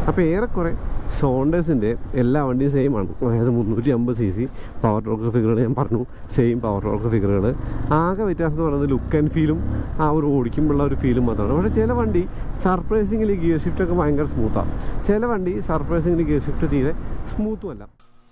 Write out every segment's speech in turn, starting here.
അപ്പോൾ ഏറെക്കുറെ സോണ്ടേഴ്സിൻ്റെ എല്ലാ വണ്ടിയും സെയിം ആണ് അതായത് മുന്നൂറ്റി അമ്പത് സി സി പവർ ടോർക്ക് ഫിഗറുകൾ ഞാൻ പറഞ്ഞു സെയിം പവർ ടോർക്ക് ഫിഗറുകൾ ആകെ വ്യത്യാസം എന്ന് പറയുന്നത് ലുക്ക് ആൻഡ് ഫീലും ആ ഒരു ഓടിക്കുമ്പോഴുള്ള ഒരു ഫീലും മാത്രമാണ് പക്ഷേ ചില വണ്ടി സർപ്രൈസിങ്ങിൽ ഗിയർ ഷിഫ്റ്റ് ഒക്കെ ഭയങ്കര സ്മൂത്താണ് ചില വണ്ടി സർപ്രൈസിങ്ങിൽ ഗിയർ ഷിഫ്റ്റ് തീരെ സ്മൂത്തും അല്ല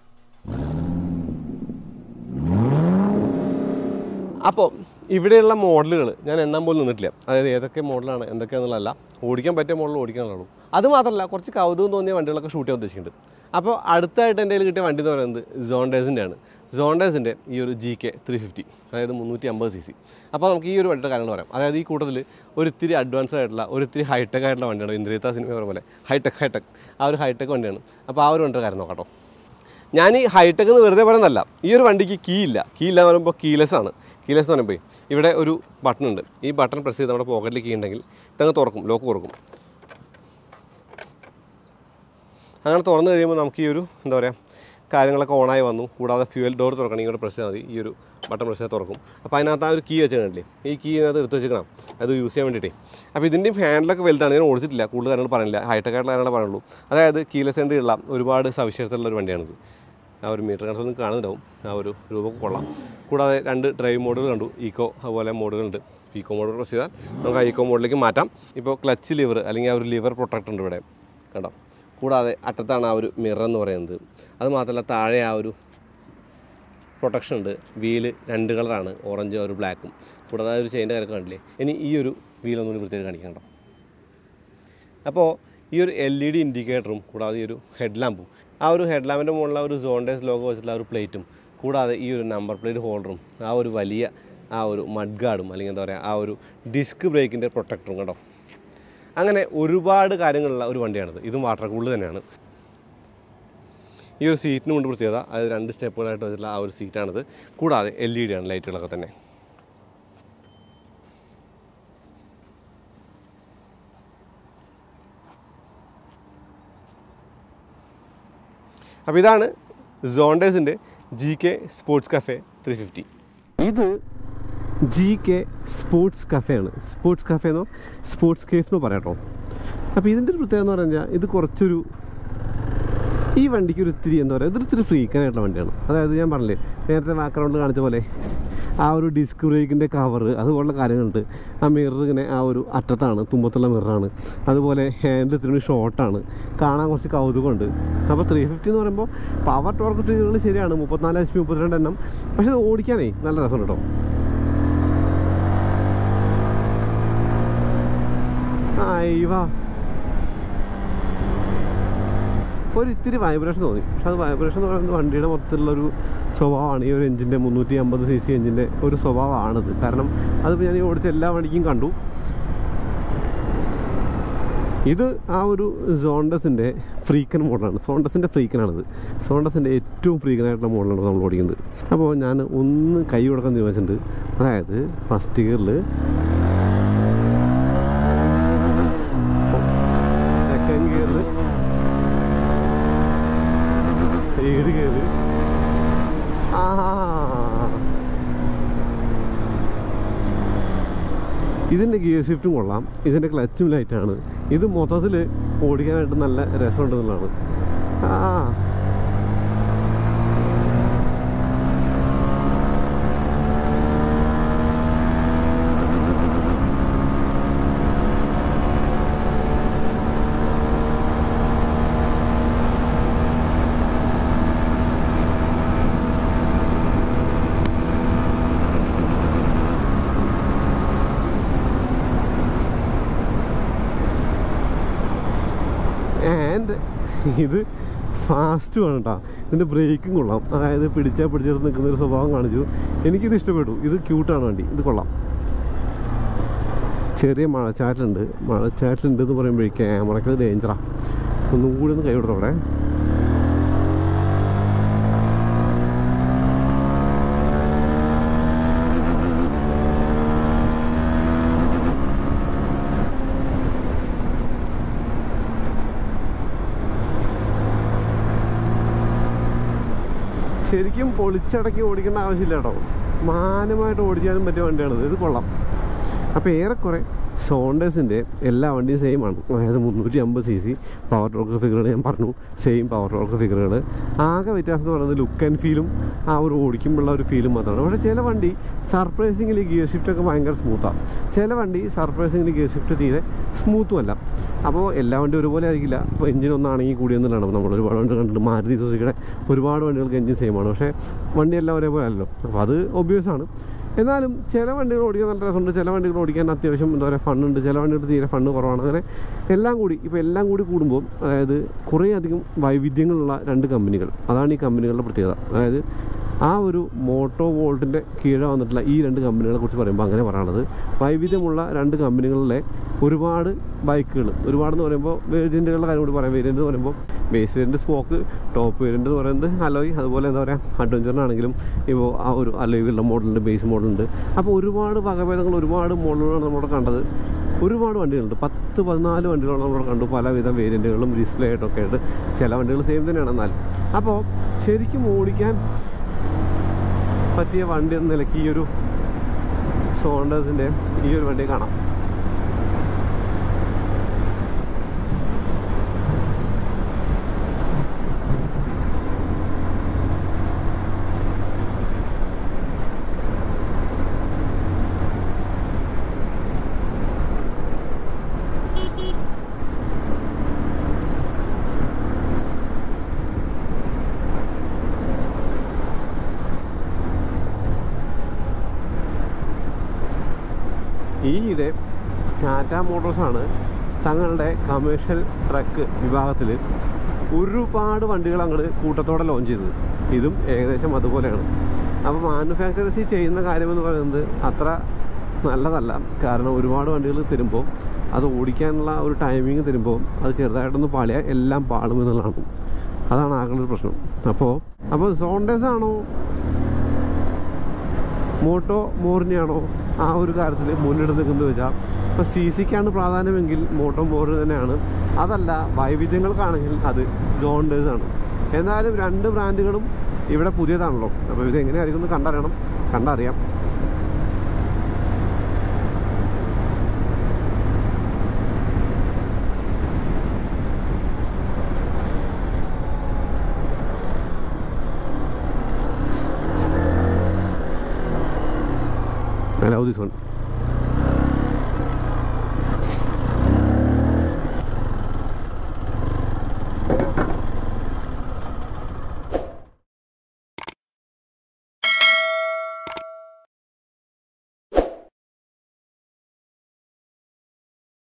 അപ്പോൾ ഇവിടെയുള്ള മോഡലുകൾ ഞാൻ എണ്ണാൻ പോലും നിന്നിട്ടില്ല അതായത് ഏതൊക്കെ മോഡലാണ് എന്തൊക്കെയാണെന്നുള്ളതല്ല ഓടിക്കാൻ പറ്റിയ മോഡൽ ഓടിക്കാനുള്ളൂ അത് മാത്രമല്ല കുറച്ച് കൗതുകം തോന്നിയ വണ്ടികളൊക്കെ ഷൂട്ട് ചെയ്യാൻ ഉദ്ദേശിക്കുന്നുണ്ട് അപ്പോൾ അടുത്തായിട്ട് എൻ്റെ കയ്യിൽ കിട്ടിയ വണ്ടി എന്ന് പറയുന്നത് സോണ്ടേഴ്സിൻ്റെ ആണ് സോണ്ടേഴ്സിൻ്റെ ഈ ഒരു ജി കെ ത്രീ ഫിഫ്റ്റി അതായത് മുന്നൂറ്റി അമ്പത് സി സി അപ്പോൾ നമുക്ക് ഈ ഒരു വണ്ടിയുടെ കാര്യങ്ങൾ പറയാം അതായത് ഈ കൂട്ടത്തിൽ ഒരു ഇത്തിരി അഡ്വാൻസ്ഡ് ആയിട്ടുള്ള ഒരു ഇത്തിരി ഹൈടെക് ആയിട്ടുള്ള വണ്ടിയാണ് ഇന്ദ്രിയത്ത സിനിമ പറഞ്ഞ പോലെ ഹൈടെക് ഹൈടെക് ആ ഒരു ഹൈടെക് വണ്ടിയാണ് അപ്പോൾ ആ ഒരു വണ്ടിയുടെ കാര്യം നോക്കാം കേട്ടോ ഞാൻ ഈ ഹൈടെക് എന്ന് വെറുതെ പറയുന്നതല്ല ഈ ഒരു വണ്ടിക്ക് കീ ഇല്ല കീ ഇല്ല എന്ന് പറയുമ്പോൾ കീലെസ് ആണ് കീലെസ് എന്ന് പറയുമ്പോൾ ഇവിടെ ഒരു ബട്ടൺ ഉണ്ട് ഈ ബട്ടൺ പ്രസ് ചെയ്ത് നമ്മുടെ പോക്കറ്റിൽ കീ ഉണ്ടെങ്കിൽ ഇതങ്ങ് തുറക്കും ലോക്ക് തുറക്കും അങ്ങനെ തുറന്നു കഴിയുമ്പോൾ നമുക്ക് ഈ ഒരു എന്താ പറയുക കാര്യങ്ങളൊക്കെ ഓണായി വന്നു കൂടാതെ ഫ്യൂൽ ഡോർ തുറക്കണമെങ്കിൽ ഇവിടെ പ്രസ് ചെയ്താൽ മതി ഈ ഒരു ബട്ടൺ പ്രസ് ചെയ്താൽ തുറക്കും അപ്പോൾ അതിനകത്ത് ആ ഒരു കീ വെച്ചിട്ടുണ്ടല്ലേ ഈ കീ ഇതിനകത്ത് എടുത്ത് വെച്ചിക്കണം അത് യൂസ് ചെയ്യാൻ വേണ്ടിയിട്ടേ അപ്പോൾ ഇതിൻ്റെയും ഹാൻഡിലൊക്കെ വലുതാണ് ഞാൻ ഓടിച്ചിട്ടില്ല കൂടുതൽ കാര്യങ്ങൾ പറയുന്നില്ല ഹൈടെക് ആയിട്ടുള്ള കാര്യങ്ങളെ പറയുള്ളൂ അതായത് കീലെസ് എൻ്റെ ഉള്ള ഒരുപാട് സവിശേഷതയുള്ള ഒരു വണ്ടിയാണിത് ആ ഒരു മീറ്റർ കൺസോൾ കാണുന്നുണ്ടാവും ആ ഒരു രൂപമൊക്കെ കൊള്ളാം കൂടാതെ രണ്ട് ഡ്രൈവ് മോഡുകൾ കണ്ടു ഈക്കോ അതുപോലെ മോഡുകളുണ്ട് ഈക്കോ മോഡ് പ്രസ് ചെയ്താൽ നമുക്ക് ആ ഈക്കോ മോഡിലേക്ക് മാറ്റാം ഇപ്പോൾ ക്ലച്ച് ലിവർ അല്ലെങ്കിൽ ആ ഒരു ലിവർ പ്രൊട്ടക്ടർ ഉണ്ട് ഇവിടെ കണ്ടോ കൂടാതെ അറ്റത്താണ് ആ ഒരു മിറർ എന്ന് പറയുന്നത് അത് മാത്രമല്ല താഴെ ആ ഒരു പ്രൊട്ടക്ഷൻ ഉണ്ട് വീല് രണ്ട് കളറാണ് ഓറഞ്ച് ഒരു ബ്ലാക്കും കൂടാതെ ആ ഒരു ചെയിൻ്റെ കാര്യമൊക്കെ കണ്ടില്ലേ ഇനി ഈ ഒരു വീലൊന്നുകൂടി പ്രത്യേകം കാണിക്കാം കേട്ടോ അപ്പോൾ ഈ ഒരു എൽ ഇ ഡി ഇൻഡിക്കേറ്ററും കൂടാതെ ഈ ഒരു ഹെഡ് ലാമ്പും ആ ഒരു ഹെഡ് ലാമ്പിൻ്റെ മുകളിൽ ആ ഒരു സോണ്ടേസ് ലോഗോ വെച്ചിട്ടുള്ള ആ ഒരു പ്ലേറ്റും കൂടാതെ ഈ ഒരു നമ്പർ പ്ലേറ്റ് ഹോൾഡറും ആ ഒരു വലിയ ആ ഒരു മഡ് ഗാർഡും അല്ലെങ്കിൽ എന്താ പറയുക ആ ഒരു ഡിസ്ക് ബ്രേക്കിൻ്റെ പ്രൊട്ടക്ടറും കേട്ടോ അങ്ങനെ ഒരുപാട് കാര്യങ്ങളുള്ള ഒരു വണ്ടിയാണിത് ഇതും വാട്ടർ കൂളിൽ തന്നെയാണ് ഈ ഒരു സീറ്റിന് കൊണ്ട് പ്രത്യേകത അത് രണ്ട് സ്റ്റെപ്പുകളായിട്ട് വെച്ചിട്ടുള്ള ആ ഒരു സീറ്റാണിത് കൂടാതെ എൽ ഇ ഡി ആണ് ലൈറ്റുകളൊക്കെ തന്നെ അപ്പോൾ ഇതാണ് സോണ്ടേഴ്സിൻ്റെ G K sports cafe three fifty ഇത് ജി കെ സ്പോർട്സ് കഫേയാണ് സ്പോർട്സ് കഫേ എന്നോ സ്പോർട്സ് കേഫ് എന്നോ പറയാട്ടോ അപ്പോൾ ഇതിൻ്റെ ഒരു പ്രത്യേകത എന്ന് പറഞ്ഞാൽ ഇത് കുറച്ചൊരു ഈ വണ്ടിക്ക് ഒരു ഇത്തിരി എന്താ പറയുക ഇതൊരു ഇത്തിരി ഫ്രീക്കനായിട്ടുള്ള വണ്ടിയാണ് അതായത് ഞാൻ പറഞ്ഞില്ലേ നേരത്തെ ബാക്ക്ഗ്രൗണ്ടിൽ കാണിച്ച പോലെ ആ ഒരു ഡിസ്ക് ബ്രേക്കിൻ്റെ കവർ അതുപോലുള്ള കാര്യങ്ങളുണ്ട് ആ മിറർ ഇങ്ങനെ ആ ഒരു അറ്റത്താണ് തുമ്പത്തുള്ള മിററാണ് അതുപോലെ ഹാൻഡിൽ ഇത്തിരി ഷോർട്ടാണ് കാണാൻ കുറച്ച് കൗതുകമുണ്ട് അപ്പോൾ ത്രീ ഫിഫ്റ്റി എന്ന് പറയുമ്പോൾ പവർ ടോർക്ക് ഫിഗറുകൾ ശരിയാണ് മുപ്പത്തിനാല് എച്ച് പി മുപ്പത്തിരണ്ട് എണ്ണം പക്ഷേ അത് ഓടിക്കാനേ നല്ല രസമുണ്ട് കേട്ടോ അയ്യവാ ഒരു ഇത്തിരി വൈബ്രേഷൻ തോന്നി പക്ഷെ അത് വൈബ്രേഷൻ എന്ന് പറയുന്നത് വണ്ടിയുടെ മൊത്തത്തിലുള്ളൊരു സ്വഭാവമാണ് ഈ ഒരു എഞ്ചിൻ്റെ മുന്നൂറ്റി അമ്പത് സി സി എഞ്ചിൻ്റെ ഒരു സ്വഭാവമാണത് കാരണം അതിപ്പോൾ ഞാൻ ഈ ഓടിച്ച എല്ലാ വണ്ടിക്കും കണ്ടു ഇത് ആ ഒരു സോണ്ടസിൻ്റെ ഫ്രീക്കൻ മോഡലാണ് സോണ്ടസിൻ്റെ ഫ്രീക്കനാണിത് സോണ്ടസിൻ്റെ ഏറ്റവും ഫ്രീക്കനായിട്ടുള്ള മോഡലാണ് നമ്മൾ ഓടിക്കുന്നത് അപ്പോൾ ഞാൻ ഒന്ന് കൈ കൊടുക്കാൻ തീരുമാനിച്ചിട്ടുണ്ട് അതായത് ഫസ്റ്റ് ഗിയറിൽ സെക്കൻഡ് ഗിയറിൽ തേർഡ് ഗിയറ് ആ ഇതിൻ്റെ ഗിയർ ഷിഫ്റ്റും കൊള്ളാം ഇതിൻ്റെ ക്ലച്ചും ലൈറ്റാണ് ഇത് മൊത്തത്തിൽ ഓടിക്കാനായിട്ട് നല്ല രസമുണ്ടെന്നുള്ളതാണ് ആ ആൻഡ് ഇത് ഫാസ്റ്റ് ആണ് കേട്ടോ ഇതിൻ്റെ ബ്രേക്കും കൊള്ളാം അതായത് പിടിച്ചാൽ പിടിച്ചെടുത്ത് നിൽക്കുന്ന ഒരു സ്വഭാവം കാണിച്ചു എനിക്കിത് ഇഷ്ടപ്പെട്ടു ഇത് ക്യൂട്ടാണ് വണ്ടി ഇത് കൊള്ളാം ചെറിയ മഴച്ചാറ്റിലുണ്ട് മഴച്ചാറ്റിലുണ്ട് എന്ന് പറയുമ്പോഴേ ക്യാമറയ്ക്ക് ഡേഞ്ചറാണ് ഒന്നും കൂടി ഒന്ന് കൈ കൊടുത്തോടെ ശരിക്കും പൊളിച്ചടക്കി ഓടിക്കേണ്ട ആവശ്യമില്ല കേട്ടോ മാനമായിട്ട് ഓടിക്കാനും പറ്റിയ വണ്ടിയാണിത് ഇത് കൊള്ളാം അപ്പോൾ ഏറെക്കുറെ സോണ്ടേഴ്സിൻ്റെ എല്ലാ വണ്ടിയും സെയിം ആണ് അതായത് മുന്നൂറ്റി അമ്പത് സി സി പവർ ടോർക്ക് ഫിഗറുകൾ ഞാൻ പറഞ്ഞു സെയിം പവർ ടോർക്ക് ഫിഗറുകൾ ആകെ വ്യത്യാസം എന്ന് പറയുന്നത് ലുക്ക് ആൻഡ് ഫീലും ആ ഒരു ഓടിക്കുമ്പോഴുള്ള ഒരു ഫീലും മാത്രമാണ് പക്ഷേ ചില വണ്ടി സർപ്രൈസിങ്ങിൽ ഗിയർ ഷിഫ്റ്റ് ഒക്കെ ഭയങ്കര സ്മൂത്താണ് ചില വണ്ടി സർപ്രൈസിങ്ങിൽ ഗിയർ ഷിഫ്റ്റ് തീരെ സ്മൂത്തും അല്ല അപ്പോൾ എല്ലാ വണ്ടിയും ഒരുപോലെ ആയിരിക്കില്ല ഇപ്പോൾ എഞ്ചിൻ ഒന്നാണെങ്കിൽ കൂടിയെന്നുള്ളതാണ് നമ്മൾ ഒരുപാട് വണ്ടി കണ്ടിട്ട് മാരുതി സുസുക്കിയുടെ ഒരുപാട് വണ്ടികൾക്ക് എഞ്ചിൻ സെയിം ആണ് പക്ഷേ വണ്ടിയെല്ലാം ഒരേപോലെ അല്ലല്ലോ അപ്പോൾ അത് ഒബ്വിയസ് ആണ് എന്നാലും ചില വണ്ടികൾ ഓടിക്കാൻ നല്ല രസമുണ്ട് ചില വണ്ടികൾ ഓടിക്കാൻ അത്യാവശ്യം എന്താ പറയുക ഫണ്ണുണ്ട് ചില വണ്ടികൾ തീരെ ഫണ്ണ് കുറവാണ് അങ്ങനെ എല്ലാം കൂടി ഇപ്പോൾ എല്ലാം കൂടി കൂടുമ്പോൾ അതായത് കുറേ അധികം വൈവിധ്യങ്ങളുള്ള രണ്ട് കമ്പനികൾ അതാണ് ഈ കമ്പനികളുടെ പ്രത്യേകത അതായത് ആ ഒരു മോട്ടോ വോൾട്ടിൻ്റെ കീഴെ വന്നിട്ടുള്ള ഈ രണ്ട് കമ്പനികളെ കുറിച്ച് പറയുമ്പോൾ അങ്ങനെ പറയാനുള്ളത് വൈവിധ്യമുള്ള രണ്ട് കമ്പനികളിലെ ഒരുപാട് ബൈക്കുകൾ ഒരുപാടെന്ന് പറയുമ്പോൾ വേരിയൻറ്റുകളുടെ കാര്യം കൂടി പറയാം വേരിയൻ്റ് എന്ന് പറയുമ്പോൾ base variant spoke top variant എന്ന് പറയുന്നത് അലോയ് അതുപോലെ എന്താ പറയുക അഡ്വഞ്ചറിനാണെങ്കിലും ഇപ്പോൾ ആ ഒരു അലോയിലുള്ള മോഡലുണ്ട് ബേസ് മോഡലുണ്ട് അപ്പോൾ ഒരുപാട് വകഭേദങ്ങൾ ഒരുപാട് മോഡലുകളാണ് നമ്മളിവിടെ കണ്ടത് ഒരുപാട് വണ്ടികളുണ്ട് പത്ത് പതിനാല് വണ്ടികളോളം നമ്മൾ കണ്ടു പലവിധ വേരിയൻറ്റുകളും ഡിസ്പ്ലേ ആയിട്ടൊക്കെ ആയിട്ട് ചില വണ്ടികൾ സെയിം തന്നെയാണ് എന്നാൽ അപ്പോൾ ശരിക്കും ഓടിക്കാൻ പറ്റിയ വണ്ടി എന്ന നിലയ്ക്ക് ഈ ഒരു സോണ്ടേഴ്സിൻ്റെ ഈ ഒരു വണ്ടി കാണാം ഈയിടെ ടാറ്റ മോട്ടോഴ്സാണ് തങ്ങളുടെ കമേഴ്ഷ്യൽ ട്രക്ക് വിഭാഗത്തിൽ ഒരുപാട് വണ്ടികൾ അങ്ങോട്ട് കൂട്ടത്തോടെ ലോഞ്ച് ചെയ്തത് ഇതും ഏകദേശം അതുപോലെയാണ് അപ്പോൾ മാനുഫാക്ചറേഴ്സ് ചെയ്യുന്ന കാര്യമെന്ന് പറയുന്നത് അത്ര നല്ലതല്ല കാരണം ഒരുപാട് വണ്ടികൾ തരുമ്പോൾ അത് ഓടിക്കാനുള്ള ഒരു ടൈമിങ് തരുമ്പോൾ അത് ചെറുതായിട്ടൊന്ന് പാളിയാൽ എല്ലാം പാളും എന്നുള്ളതാണ് അതാണ് ആകെയുള്ള ഒരു പ്രശ്നം അപ്പോൾ അപ്പോൾ സോണ്ടേഴ്സ് ആണോ മോട്ടോ മോറിനെയാണോ ആ ഒരു കാര്യത്തിൽ മുന്നിട്ട് നിൽക്കുന്നത് വെച്ചാൽ ഇപ്പോൾ സി സിക്കാണ് പ്രാധാന്യമെങ്കിൽ മോട്ടോ മോറിന് തന്നെയാണ് അതല്ല വൈവിധ്യങ്ങൾക്കാണെങ്കിൽ അത് സോണ്ടേഴ്സ് ആണ് എന്നാലും രണ്ട് ബ്രാൻഡുകളും ഇവിടെ പുതിയതാണല്ലോ അപ്പോൾ ഇത് എങ്ങനെയായിരിക്കും എന്ന് കണ്ടറിയണം കണ്ടറിയാം I love this one.